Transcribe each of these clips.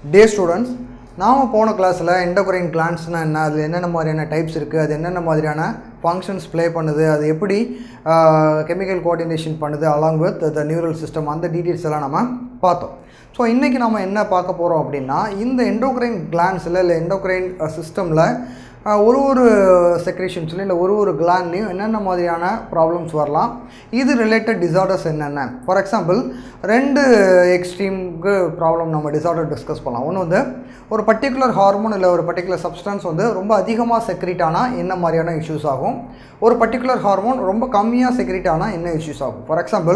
டே students நாம் போன கிளாஸில் எண்டோக்ரைன் கிளான்ஸ்னால் என்ன அது என்னென்ன மாதிரியான டைப்ஸ் இருக்குது அது என்னென்ன மாதிரியான ஃபங்க்ஷன்ஸ் ப்ளே பண்ணுது அது எப்படி கெமிக்கல் கோஆர்டினேஷன் பண்ணுது along with the neural system அந்த டீட்டெயில்ஸ் எல்லாம் நம்ம பார்த்தோம் ஸோ இன்றைக்கி நம்ம என்ன பார்க்க போகிறோம் அப்படின்னா இந்த எண்டோக்ரைன் கிளான்ஸில் இல்லை எண்டோக்ரைன் சிஸ்டமில் ஒரு ஒரு செக்ரேஷன்ஸ்லையும் இல்லை ஒரு ஒரு கிளான்லேயும் என்னென்ன மாதிரியான ப்ராப்ளம்ஸ் வரலாம் இது ரிலேட்டட் டிசார்டர்ஸ் என்னென்ன ஃபார் எக்ஸாம்பிள் ரெண்டு எக்ஸ்ட்ரீமுக்கு ப்ராப்ளம் நம்ம டிசார்டர் டிஸ்கஸ் பண்ணலாம் ஒன்று வந்து ஒரு பர்டிகுலர் ஹார்மோன் இல்லை ஒரு பர்டிகுலர் சப்ஸ்டன்ஸ் வந்து ரொம்ப அதிகமாக செக்ரேட் ஆனால் என்ன மாதிரியான இஷ்யூஸ் ஆகும் ஒரு பர்டிகுலர் ஹார்மோன் ரொம்ப கம்மியாக செக்ரேட் ஆனால் என்ன இஷ்யூஸ் ஆகும் ஃபார் எக்ஸாம்பிள்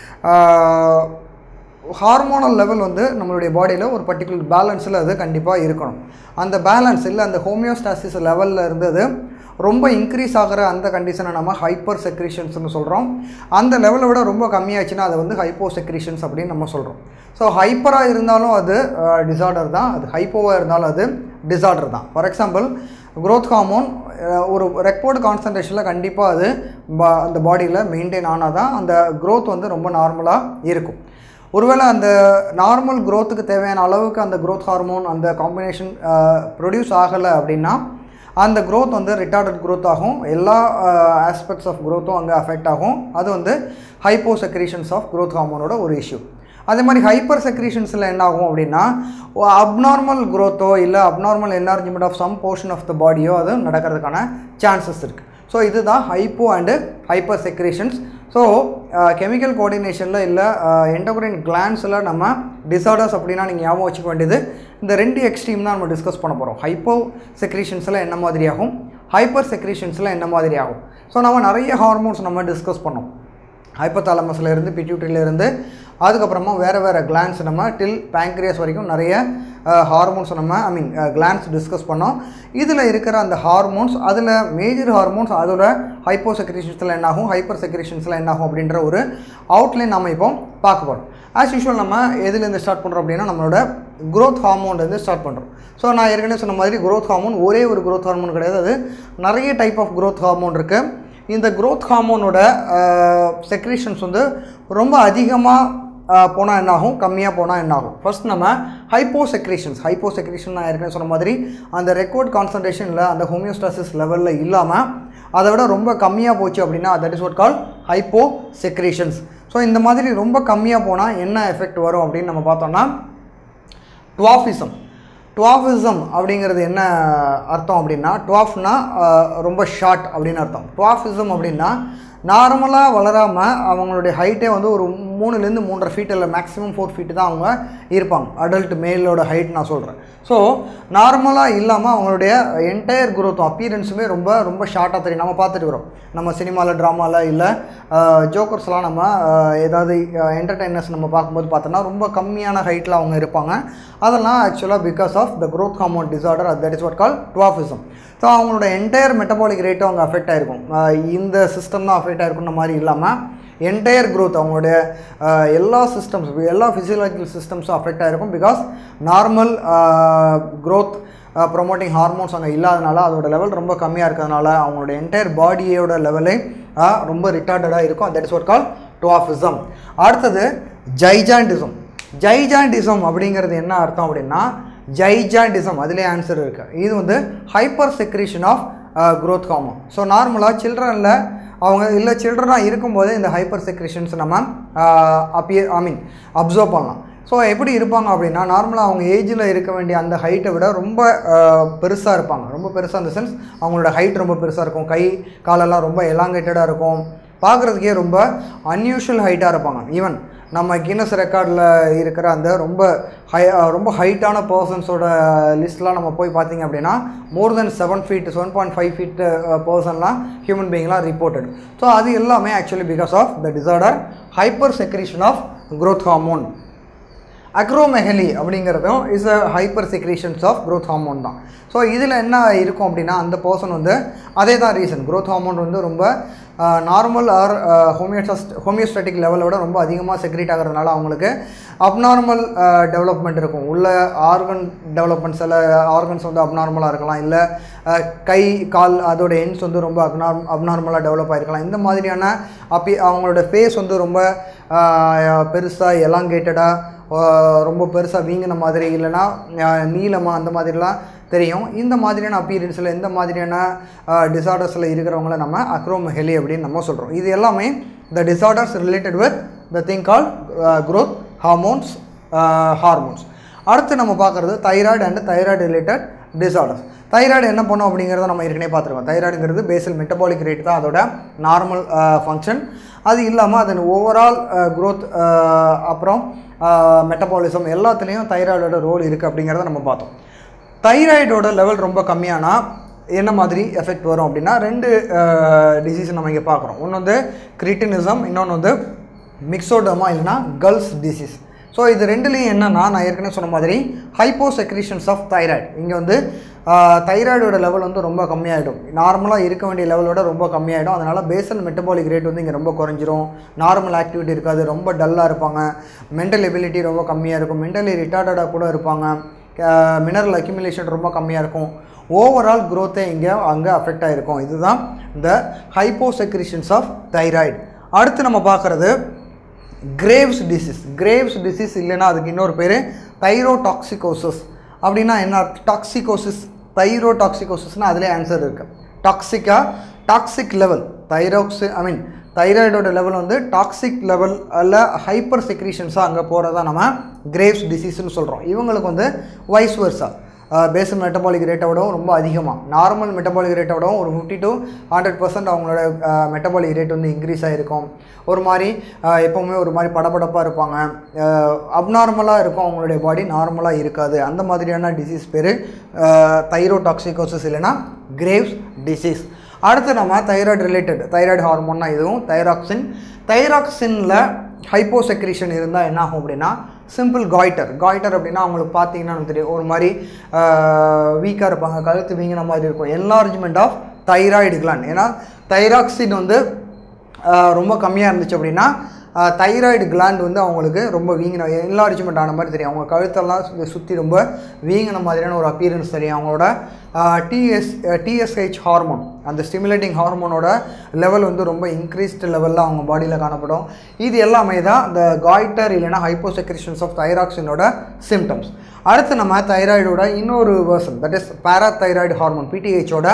ஹார்மோனல் லெவல் வந்து நம்மளுடைய பாடியில் ஒரு பர்டிகுலர் பேலன்ஸில் அது கண்டிப்பாக இருக்கணும் அந்த பேலன்ஸ் இல்லை அந்த ஹோமியோஸ்டாசிஸ் லெவலில் இருந்து அது ரொம்ப இன்க்ரீஸ் ஆகிற அந்த கண்டிஷனை நம்ம ஹைப்பர் செக்ரீஷன்ஸ்னு சொல்கிறோம் அந்த லெவலை விட ரொம்ப கம்மியாச்சுன்னா அதை வந்து ஹைப்போ செக்ரீஷன்ஸ் அப்படின்னு நம்ம சொல்கிறோம் ஸோ ஹைப்பராக இருந்தாலும் அது டிசார்டர் தான் அது ஹைப்போவாக இருந்தாலும் அது டிசார்டர் தான் ஃபார் எக்ஸாம்பிள் க்ரோத் ஹார்மோன் ஒரு ரெக்கார்டு கான்சன்ட்ரேஷனில் கண்டிப்பாக அது பா அந்த பாடியில் மெயின்டைன் ஆனால் தான் அந்த க்ரோத் வந்து ரொம்ப நார்மலாக இருக்கும் ஒருவேளை அந்த நார்மல் க்ரோத்துக்கு தேவையான அளவுக்கு அந்த க்ரோத் ஹார்மோன் அந்த காம்பினேஷன் ப்ரொடியூஸ் ஆகலை அப்படின்னா அந்த க்ரோத் வந்து ரிட்டார்டட் க்ரோத் ஆகும் எல்லா ஆஸ்பெக்ட்ஸ் ஆஃப் க்ரோத்தும் அங்கே அஃபெக்ட் ஆகும் அது வந்து ஹைப்போ செக்ரீஷன்ஸ் ஆஃப் க்ரோத் ஹார்மோனோட ஒரு இஷ்யூ அதே மாதிரி ஹைப்பர் செக்ரீஷன்ஸில் என்ன ஆகும் அப்படின்னா அப்நார்மல் க்ரோத்தோ இல்லை abnormal enlargement of some portion of the பாடியோ அது நடக்கிறதுக்கான சான்சஸ் இருக்குது ஸோ இதுதான் hypo and hyper secretions so chemical கோஆர்டினேஷனில் இல்லை எண்டோக்ரைன் கிளான்ஸில் நம்ம டிசார்டர்ஸ் அப்படின்னா நீங்கள் ஞாபகம் வச்சுக்க வேண்டியது இந்த ரெண்டு எக்ஸ்ட்ரீம் தான் நம்ம டிஸ்கஸ் பண்ண போகிறோம் ஹைப்போ செக்ரேஷன்ஸில் என்ன மாதிரி ஆகும் ஹைப்பர் செக்ரேஷன்ஸில் என்ன மாதிரி ஆகும் ஸோ நம்ம நிறைய ஹார்மோன்ஸ் நம்ம டிஸ்கஸ் பண்ணோம் ஹைப்போதாலமஸ்லேருந்து பிட்யூட்ரியிலேருந்து அதுக்கப்புறமா வேறு வேறு கிளான்ஸ் நம்ம டில் பேங்க்ரியாஸ் வரைக்கும் நிறைய ஹார்மோன்ஸ் நம்ம ஐ மீன் கிளான்ஸ் டிஸ்கஸ் பண்ணோம் இதில் இருக்கிற அந்த ஹார்மோன்ஸ் அதில் மேஜர் ஹார்மோன்ஸ் அதோட ஹைப்போ செக்ரேஷன்ஸில் என்னாகும் ஹைப்பர் செக்ரேஷன்ஸில் என்னாகும் அப்படின்ற ஒரு அவுட்லைன் நம்ம இப்போ பார்க்க போகிறோம் ஆஸ் யூஷுவல் நம்ம எதுலேருந்து ஸ்டார்ட் பண்ணுறோம் அப்படின்னா நம்மளோட க்ரோத் ஹார்மோன்லேருந்து ஸ்டார்ட் பண்ணுறோம் ஸோ நான் ஏற்கனவே சொன்ன மாதிரி க்ரோத் ஹார்மோன் ஒரே ஒரு க்ரோத் ஹார்மோன் கிடையாது அது நிறைய டைப் ஆஃப் க்ரோத் ஹார்மோன் இருக்குது இந்த க்ரோத் ஹார்மோனோட செக்ரேஷன்ஸ் வந்து ரொம்ப அதிகமாக போனால் என்னாகும் கம்மியாக போனால் என்னாகும் ஃபர்ஸ்ட் நம்ம ஹைப்போ செக்ரேஷன்ஸ் ஹைப்போ செக்ரேஷன் நான் ஏற்கனவே சொன்ன மாதிரி அந்த ரெக்கார்ட் கான்சன்ட்ரேஷனில் அந்த ஹோமியோஸ்டாசிஸ் லெவலில் இல்லாமல் அதை விட ரொம்ப கம்மியாக போச்சு அப்படின்னா that is what call hypo secretions so இந்த மாதிரி ரொம்ப கம்மியாக போனால் என்ன எஃபெக்ட் வரும் அப்படின்னு நம்ம பார்த்தோம்னா டுவாஃபிசம் டுவாஃபிசம் அப்படிங்கிறது என்ன அர்த்தம் அப்படின்னா டுவாஃப்னா ரொம்ப ஷார்ட் அப்படின்னு அர்த்தம் டுவாஃபிசம் அப்படின்னா நார்மலாக வளராமல் அவங்களுடைய ஹைட்டே வந்து ஒரு மூணுலேருந்து மூன்றரை ஃபீட் இல்லை மேக்ஸிமம் ஃபோர் ஃபீட்டு தான் அவங்க இருப்பாங்க அடல்ட் மேலோட ஹைட் நான் சொல்கிறேன் ஸோ நார்மலாக இல்லாமல் அவங்களுடைய என்டையர் குரோத்தும் அப்பியரன்ஸுமே ரொம்ப ரொம்ப ஷார்ட்டாக தெரியும் நம்ம பார்த்துட்டு வரோம் நம்ம சினிமாவில் ட்ராமாவில் இல்லை ஜோக்கர்ஸ்லாம் நம்ம ஏதாவது என்டர்டைனர்ஸ் நம்ம பார்க்கும்போது பார்த்தோன்னா ரொம்ப கம்மியான ஹைட்டில் அவங்க இருப்பாங்க அதெல்லாம் ஆக்சுவலாக because of the growth hormone disorder that is what call dwarfism so அவங்களோட என்டையர் மெட்டபாலிக் ரேட்டும் அவங்க அஃபெக்ட் ஆகிருக்கும் இந்த சிஸ்டம் தான் அஃபெக்ட் ஆகிருக்குன்ற மாதிரி இல்லாமல் என்டையர் க்ரோத் அவங்களுடைய எல்லா சிஸ்டம்ஸ் எல்லா ஃபிசியலாஜிக்கல் சிஸ்டம்ஸும் அஃபெக்ட் ஆகிருக்கும் because normal growth promoting hormones அங்கே இல்லாதனால அதோட லெவல் ரொம்ப கம்மியாக இருக்கிறதுனால அவங்களோட என்டையர் பாடியோட லெவலே ரொம்ப ரிட்டார்டடாக இருக்கும் that is what call dwarfism அடுத்தது ஜைஜாண்டிசம் ஜைஜாண்டிசம் அப்படிங்கிறது என்ன அர்த்தம் அப்படின்னா ஜைஜாண்டிசம் அதிலே ஆன்சர் இருக்குது இது வந்து hyper secretion of growth hormone so நார்மலாக சில்ட்ரனில் அவங்க இல்லை சில்ட்ரனாக இருக்கும்போது இந்த ஹைப்பர் செக்ரேஷன்ஸ் நம்ம அப்பிய ஐ மீன் அப்சர்வ் பண்ணலாம் ஸோ எப்படி இருப்பாங்க அப்படின்னா நார்மலாக அவங்க ஏஜில் இருக்க வேண்டிய அந்த ஹைட்டை விட ரொம்ப பெருசாக இருப்பாங்க ரொம்ப பெருசாக இந்த சென்ஸ் அவங்களோட ஹைட் ரொம்ப பெருசாக இருக்கும் கை காலெல்லாம் ரொம்ப எலாங்கேட்டடாக இருக்கும் பார்க்குறதுக்கே ரொம்ப அன்யூஷுவல் ஹைட்டாக இருப்பாங்க ஈவன் நம்ம கின்னஸ் ரெக்கார்டில் இருக்கிற அந்த ரொம்ப ஹை ரொம்ப ஹைட்டான பர்சன்ஸோட லிஸ்ட்லாம் நம்ம போய் பார்த்தீங்க அப்படின்னா more then seven feet seven point five feet பர்சன்லாம் ஹியூமன் பீயிங்லாம் ரிப்போர்ட்டட் ஸோ அது எல்லாமே actually because of the disorder hyper secretion of growth hormone acromegaly அப்படிங்கிறதும் is a hyper secretions of growth hormone தான் ஸோ இதில் என்ன இருக்கும் அப்படின்னா அந்த பர்சன் வந்து அதே தான் ரீசன் க்ரோத் ஹார்மோன் வந்து ரொம்ப நார்மல் ஆர் ஹோமியோஸ்ட் ஹோமியோஸ்டாட்டிக் லெவலை விட ரொம்ப அதிகமாக செக்ரேட் ஆகிறதுனால அவங்களுக்கு அப்நார்மல் டெவலப்மெண்ட் இருக்கும் உள்ள ஆர்கன் டெவலப்மெண்ட் சில ஆர்கன்ஸ் வந்து அப்நார்மலாக இருக்கலாம் இல்லை கை கால் அதோட எண்ட்ஸ் வந்து ரொம்ப அப்நார் அப்நார்மலாக டெவலப் ஆகிருக்கலாம் இந்த மாதிரியான அப்பி அவங்களோட ஃபேஸ் வந்து ரொம்ப பெருசாக எலாங்கேட்டடாக ரொம்ப பெருசாக வீங்கின மாதிரி இல்லைன்னா நீளமாக அந்த மாதிரிலாம் தெரியும் இந்த மாதிரியான அப்பீரியன்ஸில் இந்த மாதிரியான டிசார்டர்ஸில் இருக்கிறவங்கள நம்ம அக்ரோமெஹெலி அப்படின்னு நம்ம சொல்கிறோம் இது எல்லாமே the disorders related with the thing call growth hormones hormones அடுத்து நம்ம பார்க்குறது thyroid and thyroid related disorders thyroid என்ன பண்ணும் அப்படிங்கிறத நம்ம ஏற்கனவே பார்த்துருக்கோம் தைராய்டுங்கிறது பேசல் மெட்டபாலிக் ரேட் தான் அதோட நார்மல் ஃபங்க்ஷன் அது இல்லாமல் அதன் ஓவரால் growth அஹ், அப்புறம் மெட்டபாலிசம் எல்லாத்துலேயும் தைராய்டோட ரோல் இருக்குது அப்படிங்கிறத நம்ம பார்த்தோம் தைராய்டோட லெவல் ரொம்ப கம்மியானா என்ன மாதிரி எஃபெக்ட் வரும் அப்படின்னா ரெண்டு டிசீஸ் நம்ம இங்கே பார்க்குறோம் ஒன்று வந்து கிரிட்டினிசம் இன்னொன்று வந்து மிக்சோடோமா இல்லைன்னா கல்ஸ் டிசீஸ் ஸோ இது ரெண்டுலேயும் என்னென்னா நான் ஏற்கனவே சொன்ன மாதிரி ஹைப்போசெக்ரீஷன்ஸ் ஆஃப் தைராய்டு இங்கே வந்து தைராய்டோட லெவல் வந்து ரொம்ப கம்மியாயிடும் நார்மலாக இருக்க வேண்டிய லெவலோட ரொம்ப கம்மியாயிடும் அதனால் பேசல் மெட்டபாலிக் ரேட் வந்து இங்கே ரொம்ப குறைஞ்சிரும் நார்மல் ஆக்டிவிட்டி இருக்காது ரொம்ப டல்லாக இருப்பாங்க மென்டல் எபிலிட்டி ரொம்ப கம்மியாக இருக்கும் மென்டலி ரிட்டார்டடாக கூட இருப்பாங்க மினரல் அக்யூமுலேஷன் ரொம்ப கம்மியாக இருக்கும் ஓவரால் growth இங்கே அங்கே அஃபெக்ட் ஆகிருக்கும் இதுதான் இந்த ஹைப்போசெக்ரிஷன்ஸ் ஆஃப் தைராய்டு அடுத்து நம்ம பார்க்குறது கிரேவ்ஸ் டிசீஸ் கிரேவ்ஸ் டிசீஸ் இல்லைன்னா அதுக்கு இன்னொரு பேர் தைரோடாக்சிகோசிஸ் அப்படின்னா என்ன டாக்சிகோசிஸ் தைரோடாக்சிகோசிஸ்னால் அதிலே ஆன்சர் இருக்குது டாக்ஸிக்கா டாக்ஸிக் லெவல் தைரோக்சி ஐ மீன் தைராய்டோட லெவல் வந்து டாக்ஸிக் லெவல் அல்ல ஹைப்பர் செக்ரீஷன்ஸாக அங்கே போகிறதா நம்ம கிரேவ்ஸ் டிசீஸ்னு சொல்கிறோம் இவங்களுக்கு வந்து வைஸ் வர்ஸா பேசல் மெட்டபாலிக் ரேட்டை விடவும் ரொம்ப அதிகமாக நார்மல் மெட்டபாலிக் ரேட்டை விடவும் ஒரு ஃபிஃப்டி டு ஹண்ட்ரட் பர்சன்ட் அவங்களோட மெட்டபாலிக் ரேட் வந்து இன்க்ரீஸ் ஆகிருக்கும் ஒரு மாதிரி அஹ், எப்போவுமே ஒரு மாதிரி படபடப்பாக இருப்பாங்க அப்நார்மலாக இருக்கும் அவங்களுடைய பாடி நார்மலாக இருக்காது அந்த மாதிரியான டிசீஸ் பேர் தைரோடாக்சிகோசிஸ் இல்லைன்னா கிரேவ்ஸ் டிசீஸ் அடுத்து நம்ம தைராய்டு ரிலேட்டட் தைராய்டு ஹார்மோன்னா இதுவும் தைராக்சின் தைராக்சினில் ஹைப்போசெக்ரீஷன் இருந்தால் என்ன ஆகும் அப்படின்னா சிம்பிள் காய்டர் காய்டர் அப்படின்னா அவங்களுக்கு பார்த்தீங்கன்னா நமக்கு தெரியும் ஒரு மாதிரி வீக்காக இருப்பாங்க கழுத்து வீங்கின மாதிரி இருக்கும் என்லார்ஜ்மெண்ட் ஆஃப் தைராய்டு கிளாண்ட் ஏன்னா தைராக்சின் வந்து ஆஹ், ரொம்ப கம்மியாக இருந்துச்சு அப்படின்னா தைராய்டு கிளாண்ட் வந்து அவங்களுக்கு ரொம்ப வீங்கின என்லார்ஜ்மெண்ட் ஆன மாதிரி தெரியும் அவங்க கழுத்தெல்லாம் சு- சுற்றி ரொம்ப வீங்கின மாதிரியான ஒரு அப்பியரன்ஸ் தெரியும் அவங்களோட டிஎஸ் டிஎஸ்ஹெச் ஹார்மோன் அந்த ஸ்டிமுலேட்டிங் ஹார்மோனோட லெவல் வந்து ரொம்ப இன்க்ரீஸ்டு லெவலில் அவங்க பாடியில் காணப்படும் இது எல்லாமே தான் இந்த காய்டர் இல்லைன்னா ஹைப்போசெக்ரிஷன்ஸ் ஆஃப் தைராக்சினோட சிம்டம்ஸ் அடுத்து நம்ம தைராய்டோட இன்னொரு version that is parathyroid hormone பிடிஹெச்சோட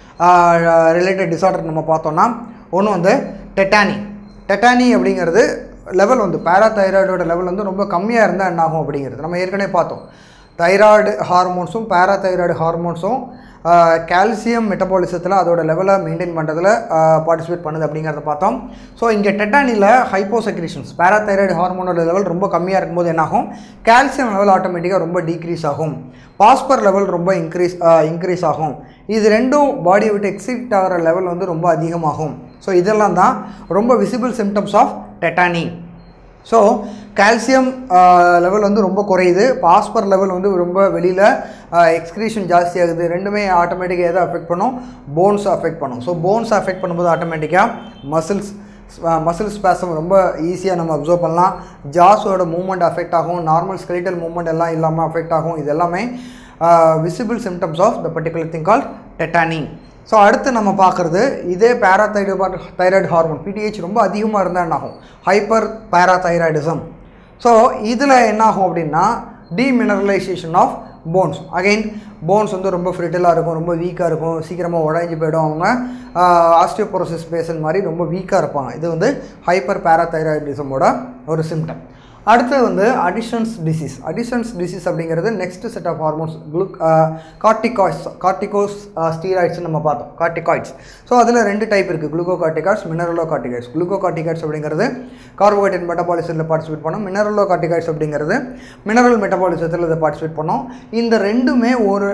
ரிலேட்டட் டிசார்டர் நம்ம பார்த்தோம்னா ஒன்று வந்து டெட்டானி டெட்டானி அப்படிங்கிறது லெவல் வந்து பேராதைராய்டோட லெவல் வந்து ரொம்ப கம்மியாக இருந்தால் என்ன ஆகும் அப்படிங்கிறது நம்ம ஏற்கனவே பார்த்தோம் தைராய்டு ஹார்மோன்ஸும் பேராதைராய்டு ஹார்மோன்ஸும் கால்சியம் மெட்டபாலிசத்தில் அதோட லெவலை மெயின்டைன் பண்ணுறதுல பார்ட்டிசிபேட் பண்ணுது அப்படிங்கிறத பார்த்தோம் ஸோ இங்கே டெட்டானியில் ஹைப்போசெக்ரிஷன்ஸ் பேராதைராய்டு ஹார்மோனோட லெவல் ரொம்ப கம்மியாக இருக்கும்போது என்னாகும் கால்சியம் லெவல் ஆட்டோமேட்டிக்காக ரொம்ப டீக்ரீஸ் ஆகும் பாஸ்பர் லெவல் ரொம்ப இன்க்ரீஸ் இன்க்ரீஸ் ஆகும் இது ரெண்டும் பாடியை விட்டு எக்ஸிட் ஆகிற லெவல் வந்து ரொம்ப அதிகமாகும் ஸோ இதெல்லாம் தான் ரொம்ப visible symptoms of tetany so calcium level வந்து ரொம்ப குறையுது பாஸ்பர் லெவல் வந்து ரொம்ப வெளியில் எக்ஸ்க்ரீஷன் ஜாஸ்தி ஆகுது ரெண்டுமே ஆட்டோமேட்டிக்காக எதை அஃபெக்ட் பண்ணும் போன்ஸ் அஃபெக்ட் பண்ணும் ஸோ போன்ஸ் அஃபெக்ட் பண்ணும்போது ஆட்டோமேட்டிக்காக மசில்ஸ் மசில் ஸ்பேசம் ரொம்ப ஈஸியாக நம்ம அப்சர்வ் பண்ணலாம் ஜாஸோட மூவ்மெண்ட் அஃபெக்ட் ஆகும் நார்மல் ஸ்கெலிட்டல் மூவ்மெண்ட் எல்லாம் இல்லாமல் அஃபெக்ட் ஆகும் இது எல்லாமே visible symptoms of the particular thing call tetany so அடுத்து நம்ம பார்க்குறது இதே பேராதைடு தைராய்டு ஹார்மோன் பிடிஹெச் ரொம்ப அதிகமாக இருந்தால் என்ன ஆகும் ஹைப்பர் பேராதைராய்டிசம் ஸோ இதில் என்ன ஆகும் அப்படின்னா demineralization of bones again bones வந்து ரொம்ப ஃப்ரிட்டிலாக இருக்கும் ரொம்ப வீக்காக இருக்கும் சீக்கிரமாக உடைஞ்சு போயிடும் அவங்க ஆஸ்டியோபோரோசிஸ் பேஷன் மாதிரி ரொம்ப வீக்காக இருப்பாங்க இது வந்து ஹைப்பர் பேராதைராய்டிசமோட ஒரு சிம்டம் அடுத்து வந்து அடிஷன்ஸ் டிசீஸ் அடிஷன்ஸ் டிசீஸ் அப்படிங்கிறது next set of hormones glucocorticoids கார்டிகோஸ் steroids நம்ம பார்த்தோம் கார்டிகாய்ட்ஸ் ஸோ அதில் ரெண்டு டைப் இருக்குது glucocorticoids mineralocorticoids glucocorticoids அப்படிங்கிறது கார்போஹைட்ரேட் மெட்டபாலிசத்தில் பார்ட்டிசிபேட் பண்ணோம் மினரலோ கார்டிகாய்ட்ஸ் அப்படிங்கிறது மினரல் மெட்டபாலிசத்தில் இதை பார்ட்டிசிபேட் பண்ணோம் இந்த ரெண்டுமே ஒரு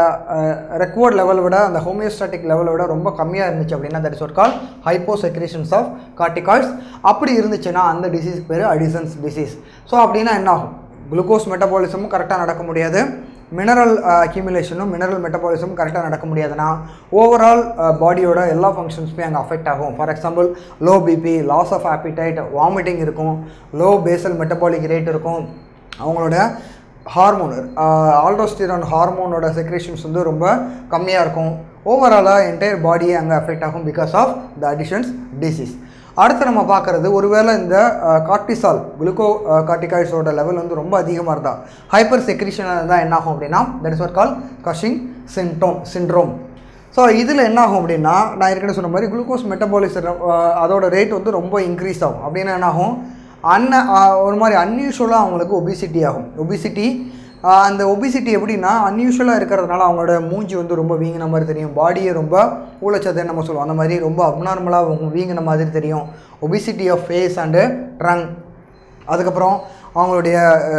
ரெக்வர்ட் லெவலை விட அந்த ஹோமியோஸ்டாட்டிக் லெவலை விட ரொம்ப கம்மியாக இருந்துச்சு அப்படின்னா தட் இஸ் ஒரு கால் ஹைப்போசெக்ரேஷன்ஸ் ஆஃப் கார்டிகாய்ட்ஸ் அப்படி இருந்துச்சுன்னா அந்த டிசீஸ் பேர் அடிசன்ஸ் டிசீஸ் ஸோ அப்படின்னா என்ன ஆகும் குளுக்கோஸ் மெட்டபாலிசமும் கரெக்டாக நடக்க முடியாது மினரல் அக்யூமுலேஷனும் மினரல் மெட்டபாலிசமும் கரெக்டாக நடக்க முடியாதுன்னா ஓவரால் பாடியோட எல்லா ஃபங்க்ஷன்ஸுமே அங்கே அஃபெக்ட் ஆகும் for example low BP loss of appetite vomiting இருக்கும் லோ பேசல் மெட்டபாலிக் ரேட் இருக்கும் அவங்களோட ஹார்மோன் ஆல்டோஸ்டிரான் ஹார்மோனோட செக்ரேஷன்ஸ் வந்து ரொம்ப கம்மியாக இருக்கும் ஓவராலாக என்டையர் பாடியே அங்கே அஃபெக்ட் ஆகும் because of the additions disease அடுத்து நம்ம பார்க்குறது ஒருவேளை இந்த கார்டிசால் குளுக்கோ கார்டிகாய்ஸோட லெவல் வந்து ரொம்ப அதிகமாக இருந்தால் ஹைப்பர் செக்ரிஷனாக இருந்தால் என்ன ஆகும் அப்படின்னா that is what call Cushing symptom syndrome so இதில் என்ன ஆகும் அப்படின்னா நான் ஏற்கனவே சொன்ன மாதிரி குளுக்கோஸ் மெட்டபாலிசம் அதோட ரேட் வந்து ரொம்ப இன்க்ரீஸ் ஆகும் அப்படின்னா என்ன ஆகும் அன்ன ஒரு மாதிரி அன்யூஷுவலாக அவங்களுக்கு ஒபிசிட்டி ஆகும் ஒபிசிட்டி அந்த ஒபிசிட்டி எப்படின்னா அன்யூஷுவலாக இருக்கிறதுனால அவங்களோட மூஞ்சி வந்து ரொம்ப வீங்கின மாதிரி தெரியும் பாடியை ரொம்ப ஊழச்சதை நம்ம சொல்லுவோம் அந்த மாதிரி ரொம்ப அப்நார்மலாக வீங்கின மாதிரி தெரியும் obesity of face and trunk அதுக்கப்புறம் அவங்களுடைய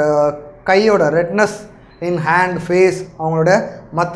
கையோட ரெட்னஸ் இன் ஹேண்ட் ஃபேஸ் அவங்களோட மற்ற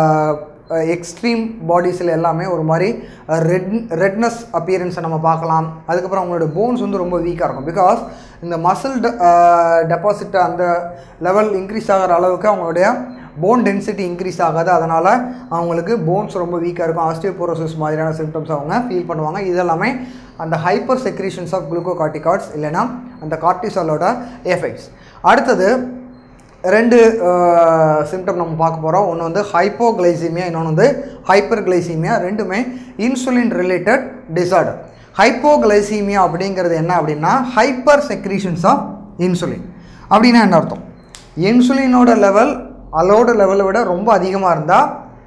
எக்ஸ்ட்ரீம் பாடிஸில் எல்லாமே ஒரு மாதிரி ரெட் ரெட்னஸ் அப்பியரன்ஸை நம்ம பார்க்கலாம் அதுக்கப்புறம் அவங்களோட போன்ஸ் வந்து ரொம்ப வீக்காக இருக்கும் பிகாஸ் இந்த மசில் டெபாசிட் அந்த லெவல் இன்க்ரீஸ் ஆகிற அளவுக்கு அவங்களுடைய போன் டென்சிட்டி இன்க்ரீஸ் ஆகாது அதனால் அவங்களுக்கு போன்ஸ் ரொம்ப வீக்காக இருக்கும் ஆஸ்டியோபோரோசிஸ் மாதிரியான சிம்டம்ஸ் அவங்க ஃபீல் பண்ணுவாங்க இதெல்லாமே அந்த ஹைப்பர் செக்ரீஷன்ஸ் ஆஃப் குளுக்கோகார்டிகார்ட்ஸ் இல்லைனா அந்த கார்டிசாலோட எஃபெக்ட்ஸ் அடுத்தது ரெண்டு சிம்டம் நம்ம பார்க்க போகிறோம் ஒன்று வந்து ஹைப்போகிளைசீமியா இன்னொன்று வந்து ஹைப்பர் கிளைசீமியா ரெண்டுமே இன்சுலின் ரிலேட்டட் டிசார்டர் ஹைப்போகிளைசீமியா அப்படிங்கிறது என்ன அப்படின்னா ஹைப்பர் செக்ரீஷன்ஸ் ஆஃப் இன்சுலின் அப்படின்னா என்ன அர்த்தம் இன்சுலினோட லெவல் அலோட லெவலை விட ரொம்ப அதிகமாக இருந்தால்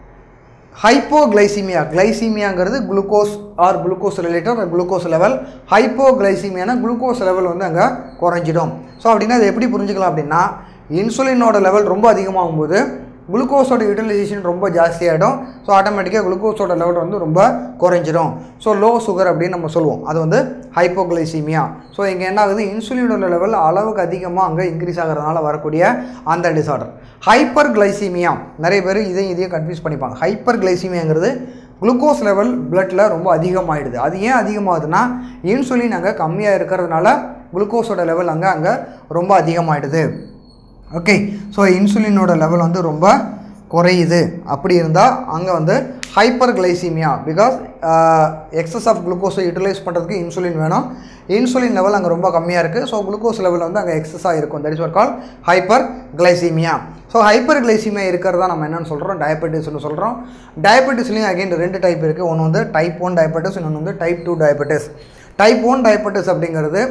ஹைப்போகிளைசீமியா கிளைசீமியாங்கிறது glucose or glucose related glucose level ஹைப்போகிளைசீமியானா குளுக்கோஸ் லெவல் வந்து அங்கே குறைஞ்சிடும் ஸோ அப்படின்னா அதை எப்படி புரிஞ்சுக்கலாம் அப்படின்னா இன்சுலினோட லெவல் ரொம்ப அதிகமாகும்போது குளுக்கோஸோட யூட்டிலைசேஷன் ரொம்ப ஜாஸ்தியாகிடும் ஸோ ஆட்டோமேட்டிக்காக குளுக்கோஸோட லெவல் வந்து ரொம்ப குறைஞ்சிடும் ஸோ லோ சுகர் அப்படின்னு நம்ம சொல்லுவோம் அது வந்து ஹைப்போகிளைசீமியா ஸோ இங்கே என்ன ஆகுது இன்சுலினோட லெவல் அளவுக்கு அதிகமாக அங்கே இன்க்ரீஸ் ஆகிறதுனால வரக்கூடிய அந்த டிசார்டர் ஹைப்பர் கிளைசீமியா நிறைய பேர் இதையும் இதையும் கன்ஃபியூஸ் பண்ணிப்பாங்க ஹைப்பர் கிளைசீமியாங்கிறது குளுக்கோஸ் லெவல் பிளட்டில் ரொம்ப அதிகமாகிடுது அது ஏன் அதிகமாகுதுன்னா இன்சுலின் அங்கே கம்மியாக இருக்கிறதுனால குளுக்கோஸோட லெவல் அங்கே அங்கே ரொம்ப அதிகமாகிடுது ஓகே ஸோ இன்சுலினோட லெவல் வந்து ரொம்ப குறையுது அப்படி இருந்தால் அங்கே வந்து hyperglycemia because excess of குளுக்கோஸை யூட்டிலைஸ் பண்ணுறதுக்கு இன்சுலின் வேணும் இன்சுலின் லெவல் அங்கே ரொம்ப கம்மியாக இருக்குது ஸோ குளுக்கோஸ் லெவல் வந்து அங்கே எக்ஸஸாக இருக்கும் தட் இஸ் ஒரு call hyperglycemia so hyperglycemia இருக்கிறதா நம்ம என்னென்னு சொல்கிறோம் டயபெட்டிஸ்னு சொல்கிறோம் டயபெட்டிஸ்லேயும் அகைன் ரெண்டு டைப் இருக்குது ஒன்று வந்து டைப் ஒன் டயபெட்டிஸ் இன்னொன்று வந்து type two diabetes type one diabetes அப்படிங்கிறது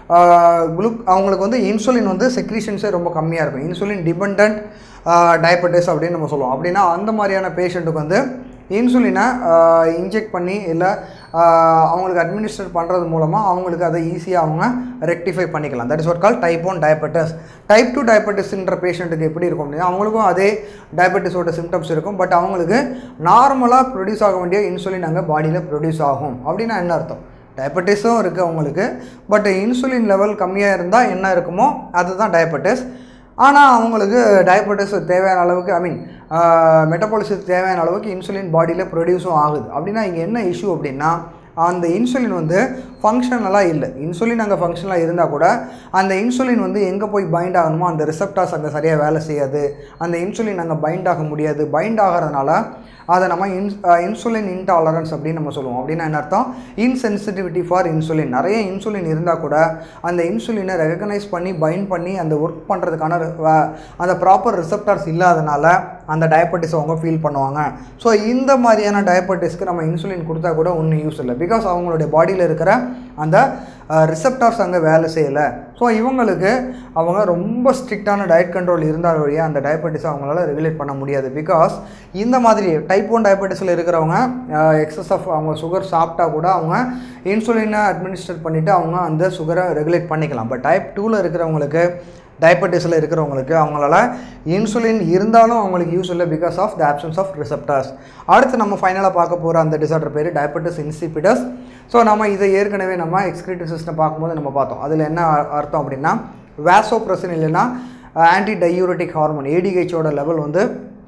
குளுக் அவங்களுக்கு வந்து இன்சுலின் வந்து செக்ரீஷன்ஸே ரொம்ப கம்மியாக இருக்கும் இன்சுலின் டிபெண்ட் டயபெட்டிஸ் அப்படின்னு நம்ம சொல்லுவோம் அப்படின்னா அந்த மாதிரியான பேஷண்ட்டுக்கு வந்து இன்சுலினை இன்ஜெக்ட் பண்ணி இல்லை அவங்களுக்கு அட்மினிஸ்டர் பண்ணுறது மூலமாக அவங்களுக்கு அதை ஈஸியாக அவங்க ரெக்டிஃபை பண்ணிக்கலாம் that is what call type one diabetes type two டயபெட்டிஸ்ன்ற பேஷண்ட்டுக்கு எப்படி இருக்கும் அப்படின்னா அவங்களுக்கும் அதே டயபெட்டிஸோட சிம்டம்ஸ் இருக்கும் பட் அவங்களுக்கு நார்மலாக ப்ரொடியூஸ் ஆக வேண்டிய இன்சுலின் அங்கே பாடியில் ப்ரொடியூஸ் ஆகும் அப்படின்னா என்ன அர்த்தம் டயபெட்டிஸும் இருக்குது அவங்களுக்கு பட் இன்சுலின் லெவல் கம்மியாக இருந்தால் என்ன இருக்குமோ அதுதான் டயபெட்டிஸ் ஆனால் அவங்களுக்கு டயபெட்டிஸ் தேவையான அளவுக்கு ஐ மீன் மெட்டபாலிசத்துக்கு தேவையான அளவுக்கு இன்சுலின் பாடியில் ப்ரொடியூஸும் ஆகுது அப்படின்னா இங்கே என்ன இஷ்யூ அப்படின்னா அந்த இன்சுலின் வந்து ஃபங்க்ஷனலாக இல்லை இன்சுலின் அங்கே ஃபங்க்ஷனலாக இருந்தால் கூட அந்த இன்சுலின் வந்து எங்கே போய் பைண்ட் ஆகணுமோ அந்த ரிசப்டார்ஸ் அங்கே சரியாக வேலை செய்யாது அந்த இன்சுலின் அங்கே பைண்ட் ஆக முடியாது பைண்ட் ஆகிறதுனால அதை நம்ம இன் இன்சுலின் இன்டாலரன்ஸ் அப்படின்னு நம்ம சொல்லுவோம் அப்படின்னா என்ன அர்த்தம் இன்சென்சிட்டிவிட்டி ஃபார் இன்சுலின் நிறைய இன்சுலின் இருந்தால் கூட அந்த இன்சுலினை ரெகக்னைஸ் பண்ணி பைண்ட் பண்ணி அந்த ஒர்க் பண்ணுறதுக்கான அந்த ப்ராப்பர் ரிசப்டார்ஸ் இல்லாதனால அந்த டயபெட்டிஸ் அவங்க ஃபீல் பண்ணுவாங்க ஸோ இந்த மாதிரியான டயபெட்டிஸ்க்கு நம்ம இன்சுலின் கொடுத்தா கூட ஒன்றும் யூஸ் இல்லை பிகாஸ் அவங்களுடைய பாடியில் இருக்கிற அந்த ரிசப்டார்ஸ் அங்கே வேலை செய்யலை ஸோ இவங்களுக்கு அவங்க ரொம்ப ஸ்ட்ரிக்டான டயட் கண்ட்ரோல் இருந்தால் வழியாக அந்த டயபெட்டிஸை அவங்களால ரெகுலேட் பண்ண முடியாது பிகாஸ் இந்த மாதிரி டைப் ஒன் டயபெட்டிஸில் இருக்கிறவங்க எக்ஸஸ் ஆஃப் அவங்க சுகர் சாப்பிட்டா கூட அவங்க இன்சுலினை அட்மினிஸ்டர் பண்ணிவிட்டு அவங்க அந்த சுகரை ரெகுலேட் பண்ணிக்கலாம் பட் டைப் டூவில் இருக்கிறவங்களுக்கு டயபெட்டிஸில் இருக்கிறவங்களுக்கு அவங்களால இன்சுலின் இருந்தாலும் அவங்களுக்கு யூஸ் இல்லை because of the absence of receptors அடுத்து நம்ம ஃபைனலாக பார்க்க போகிற அந்த டிசார்டர் பேர் டயபெட்டிஸ் இன்சிபிடஸ் ஸோ நம்ம இதை ஏற்கனவே நம்ம எக்ஸ்கிரீட்டிவ் சிஸ்டம் பார்க்கும்போது நம்ம பார்த்தோம் அதில் என்ன அர்த்தம் அப்படின்னா வேசோப்ரசன் இல்லைன்னா ஆன்டி டையூரட்டிக் ஹார்மோன் ஏடிஹெச்சோட லெவல் வந்து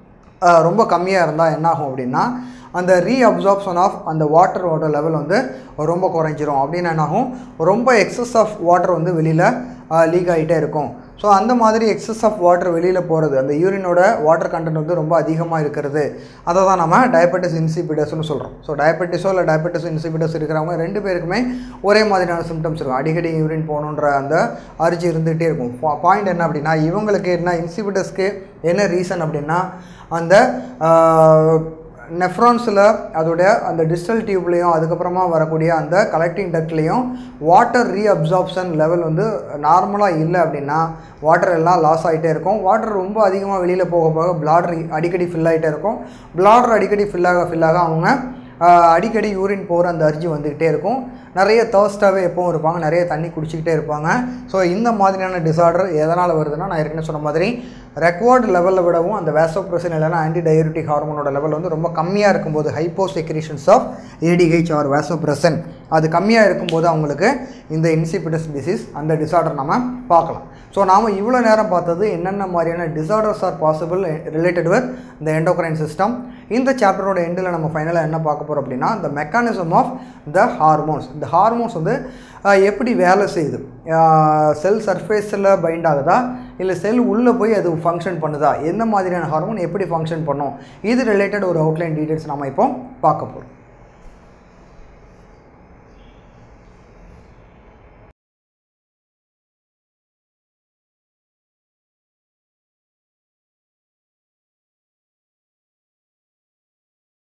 ரொம்ப கம்மியாக இருந்தால் என்ன ஆகும் அப்படின்னா அந்த ரீஅப்சார்ப்ஷன் ஆஃப் அந்த வாட்டரோட லெவல் வந்து ரொம்ப குறைஞ்சிரும் அப்படின்னு என்ன ஆகும் ரொம்ப எக்ஸஸ் ஆஃப் வாட்டர் வந்து வெளியில் லீக் ஆகிட்டே இருக்கும் ஸோ அந்த மாதிரி எக்ஸஸ் ஆஃப் வாட்டர் வெளியில் போகிறது அந்த யூரினோட வாட்டர் கண்டென்ட் வந்து ரொம்ப அதிகமாக இருக்கிறது அதை தான் நம்ம டயபெட்டிஸ் இன்சிபிடஸ்னு சொல்கிறோம் ஸோ டயபெட்டிஸோ இல்லை டயபெட்டிஸ் இன்சிபிடஸ் இருக்கிறவங்க ரெண்டு பேருக்குமே ஒரே மாதிரியான சிம்டம்ஸ் இருக்கும் அடிக்கடி யூரின் போகணுன்ற அந்த அரிஜி இருந்துகிட்டே இருக்கும் பாயிண்ட் என்ன அப்படின்னா இவங்களுக்கு என்ன இன்சிபிடஸ்க்கு என்ன ரீசன் அப்படின்னா அந்த நெஃப்ரான்ஸில் அதோடைய அந்த டிஜிட்டல் டியூப்லேயும் அதுக்கப்புறமா வரக்கூடிய அந்த கலெக்டிங் டக்ட்லேயும் வாட்டர் ரீஅப்சார்ப்ஷன் லெவல் வந்து நார்மலாக இல்லை அப்படின்னா வாட்டர் எல்லாம் லாஸ் ஆகிட்டே இருக்கும் வாட்டர் ரொம்ப அதிகமாக வெளியில் போக போக பிளாடர் அடிக்கடி ஃபில் ஆகிட்டே இருக்கும் பிளாடர் அடிக்கடி ஃபில் ஆக ஃபில் ஆக அவங்க ஆஹ், அடிக்கடி யூரின் போகிற அந்த அர்ஜி வந்துக்கிட்டே இருக்கும் நிறைய தேர்ஸ்டாகவே எப்பவும் இருப்பாங்க நிறைய தண்ணி குடிச்சிக்கிட்டே இருப்பாங்க ஸோ இந்த மாதிரியான டிசார்டர் எதனால் வருதுன்னா நான் ஏற்கனவே சொன்ன மாதிரி ரெக்வர்டு லெவலில் விடவும் அந்த வேசோப்ரெசன் இல்லைனா ஆன்டி டயரிட்டிக் ஹார்மோனோட லெவல் வந்து ரொம்ப கம்மியாக இருக்கும்போது hyposecretions of ADH or vasopressin அது கம்மியாக இருக்கும்போது அவங்களுக்கு இந்த இன்சிபிடஸ் டிசீஸ் அந்த டிசார்டர் நம்ம பார்க்கலாம் ஸோ நாம் இவ்வளோ நேரம் பார்த்தது என்னென்ன மாதிரியான disorders are possible related with இந்த எண்டோக்ரைன் சிஸ்டம் இந்த சாப்டரோட எண்டில் நம்ம ஃபைனலாக என்ன பார்க்க போகிறோம் அப்படின்னா இந்த மெக்கானிசம் ஆஃப் த ஹார்மோன்ஸ் இந்த ஹார்மோன்ஸ் வந்து ஆஹ், எப்படி வேலை செய்யுது செல் சர்ஃபேஸில் பைண்ட் ஆகுதா இல்லை செல் உள்ளே போய் அது ஃபங்க்ஷன் பண்ணுதா எந்த மாதிரியான ஹார்மோன் எப்படி ஃபங்க்ஷன் பண்ணும் இது ரிலேட்டட் ஒரு அவுட்லைன் டீட்டெயில்ஸ் நம்ம இப்போ பார்க்க போகிறோம்